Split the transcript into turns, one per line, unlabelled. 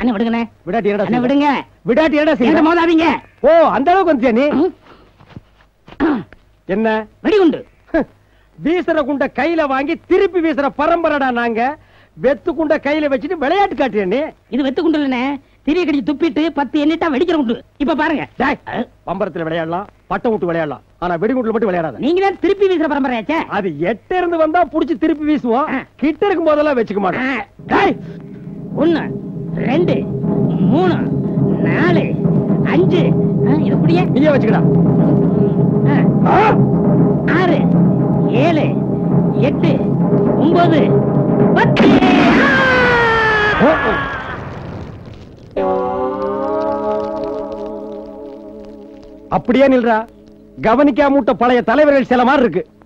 அண்ணா விடுங்கண்ணே
விடாட்டி என்னடா
அண்ணா
செய்வ?
விடுங்க
விடாட்டி என்னடா
என்கிட்ட
செய்வ?
மோதாதீங்க
ஓ அந்த அளவுக்கு வந்துட்டியா நீ என்ன
வெடிகுண்டு
வீசுற குண்ட கையில வாங்கி திருப்பி வீசுற பரம்பரைடா நாங்க வெத்து குண்ட கையில வச்சுட்டு விளையாட்டு காட்டுறியா நீ
இது வெத்து குண்டு இல்லண்ணே திரிய கடிச்சு துப்பிட்டு பத்து எண்ணிட்டா வெடிக்கிற குண்டு இப்ப பாருங்க
டேய், பம்பரத்துல விளையாடலாம் பட்டம் விட்டு விளையாடலாம் ஆனா வெடிகுண்டுல மட்டும் விளையாடாத
நீங்க தான் திருப்பி வீசுற பரம்பரையாச்சே
அது எட்ட இருந்து வந்தா புடிச்சு திருப்பி வீசுவோம்
ஆ.
கிட்ட இருக்கும் போதெல்லாம் வச்சுக்க மாட்டோம்
ஆ.
டேய்,
ஒண்ணு ரெண்டு மூணு நாலு அஞ்சு ஆ, இது புடிய
நீயே வச்சுக்கடா ஆ,
ஆறு ஏழு எட்டு ஒன்பது பத்து ஆ!
ஓ, ஓ. அப்படியே நில்றா கவனிக்காம விட்ட பழைய தலைவர்கள் சில மாதிரி இருக்கு